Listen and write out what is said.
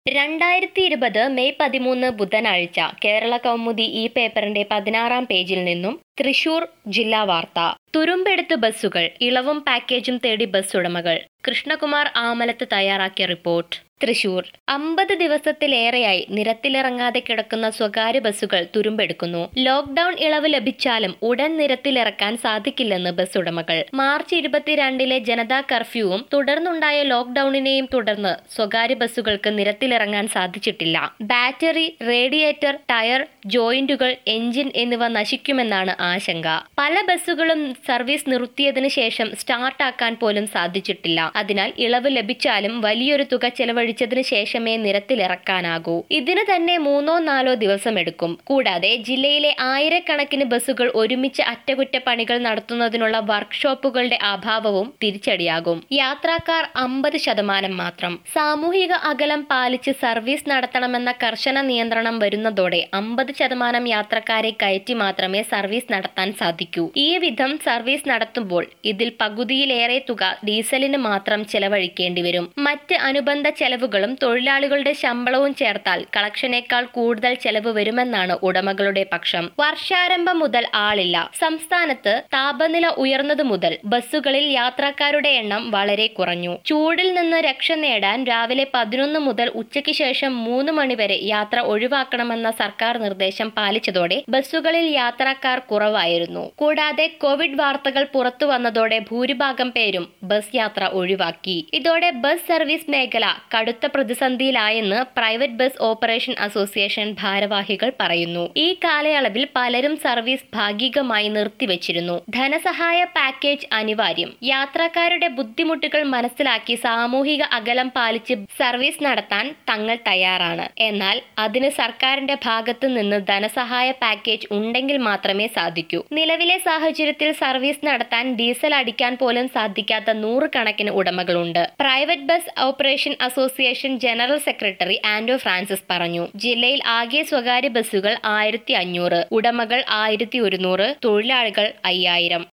രണ്ടായിരത്തി ഇരുപത് മെയ് പതിമൂന്ന് ബുധനാഴ്ച കേരള കൗമുദി ഈ പേപ്പറിന്റെ പതിനാറാം പേജിൽ നിന്നും തൃശൂർ ജില്ലാ വാർത്ത തുരുമ്പെടുത്ത് ബസ്സുകൾ ഇളവും പാക്കേജും തേടി ബസ് ഉടമകൾ കൃഷ്ണകുമാർ ആമലത്ത് തയ്യാറാക്കിയ റിപ്പോർട്ട് തൃശൂർ അമ്പത് ദിവസത്തിലേറെയായി നിരത്തിലിറങ്ങാതെ കിടക്കുന്ന സ്വകാര്യ ബസ്സുകൾ തുരുമ്പെടുക്കുന്നു ലോക്ഡൌൺ ഇളവ് ലഭിച്ചാലും ഉടൻ നിരത്തിലിറക്കാൻ സാധിക്കില്ലെന്ന് ബസ് ഉടമകൾ മാർച്ച് ഇരുപത്തിരണ്ടിലെ ജനതാ കർഫ്യൂവും തുടർന്നുണ്ടായ ലോക്ഡൌണിനെയും തുടർന്ന് സ്വകാര്യ ബസ്സുകൾക്ക് നിരത്തിലിറങ്ങാൻ സാധിച്ചിട്ടില്ല ബാറ്ററി റേഡിയേറ്റർ ടയർ ജോയിന്റുകൾ എഞ്ചിൻ എന്നിവ നശിക്കുമെന്നാണ് ആശങ്ക പല ബസ്സുകളും സർവീസ് നിർത്തിയതിനു ശേഷം സ്റ്റാർട്ടാക്കാൻ പോലും സാധിച്ചിട്ടില്ല അതിനാൽ ഇളവ് ലഭിച്ചാലും വലിയൊരു തുക ചെലവഴിച്ചതിനു ശേഷമേ നിരത്തിലിറക്കാനാകൂ ഇതിന് തന്നെ മൂന്നോ നാലോ ദിവസം എടുക്കും കൂടാതെ ജില്ലയിലെ ആയിരക്കണക്കിന് ബസ്സുകൾ ഒരുമിച്ച് അറ്റകുറ്റപ്പണികൾ നടത്തുന്നതിനുള്ള വർക്ക്ഷോപ്പുകളുടെ അഭാവവും തിരിച്ചടിയാകും യാത്രക്കാർ അമ്പത് ശതമാനം മാത്രം സാമൂഹിക അകലം പാലിച്ച് സർവീസ് നടത്തണമെന്ന കർശന നിയന്ത്രണം വരുന്നതോടെ അമ്പത് ശതമാനം യാത്രക്കാരെ കയറ്റി മാത്രമേ സർവീസ് നടത്താൻ സാധിക്കൂ ഈ വിധം സർവീസ് നടത്തുമ്പോൾ ഇതിൽ പകുതിയിലേറെ തുക ഡീസലിന് മാത്രം ചെലവഴിക്കേണ്ടി വരും മറ്റ് അനുബന്ധ ചെലവുകളും തൊഴിലാളികളുടെ ശമ്പളവും ചേർത്താൽ കളക്ഷനേക്കാൾ കൂടുതൽ ചെലവ് വരുമെന്നാണ് ഉടമകളുടെ പക്ഷം വർഷാരംഭം മുതൽ ആളില്ല സംസ്ഥാനത്ത് താപനില ഉയർന്നതു മുതൽ ബസ്സുകളിൽ യാത്രക്കാരുടെ എണ്ണം വളരെ കുറഞ്ഞു ചൂടിൽ നിന്ന് രക്ഷ നേടാൻ രാവിലെ പതിനൊന്ന് മുതൽ ഉച്ചയ്ക്ക് ശേഷം മൂന്ന് മണിവരെ യാത്ര ഒഴിവാക്കണമെന്ന സർക്കാർ നിർദ്ദേശം പാലിച്ചതോടെ ബസ്സുകളിൽ യാത്രക്കാർ കുറവായിരുന്നു കൂടാതെ കോവിഡ് വാർത്തകൾ പുറത്തു വന്നതോടെ ഭൂരിഭാഗം പേരും ബസ് യാത്ര ഒഴിവാക്കി ഇതോടെ ബസ് സർവീസ് മേഖല കടുത്ത പ്രതിസന്ധിയിലായെന്ന് പ്രൈവറ്റ് ബസ് ഓപ്പറേഷൻ അസോസിയേഷൻ ഭാരവാഹികൾ പറയുന്നു ഈ കാലയളവിൽ പലരും സർവീസ് ഭാഗികമായി നിർത്തിവച്ചിരുന്നു ധനസഹായ പാക്കേജ് അനിവാര്യം യാത്രക്കാരുടെ ബുദ്ധിമുട്ടുകൾ മനസ്സിലാക്കി സാമൂഹിക അകലം പാലിച്ച് സർവീസ് നടത്താൻ തങ്ങൾ തയ്യാറാണ് എന്നാൽ അതിന് സർക്കാരിന്റെ ഭാഗത്തു നിന്ന് ധനസഹായ പാക്കേജ് ഉണ്ടെങ്കിൽ മാത്രമേ സാധിക്കൂ നിലവിലെ സാഹചര്യത്തിൽ സർവീസ് നടത്താൻ ഡീസൽ അടിക്കാൻ പോലും സാധിക്കാത്ത നൂറുകണക്കിന് ഉടമകളുണ്ട് private bus operation association general secretary Anto Francis പറഞ്ഞു ജില്ലയിൽ ആകെ സ്വകാര്യ ബസ്സുകൾ ആയിരത്തി അഞ്ഞൂറ് ഉടമകൾ ആയിരത്തി ഒരുന്നൂറ് തൊഴിലാളികൾ അയ്യായിരം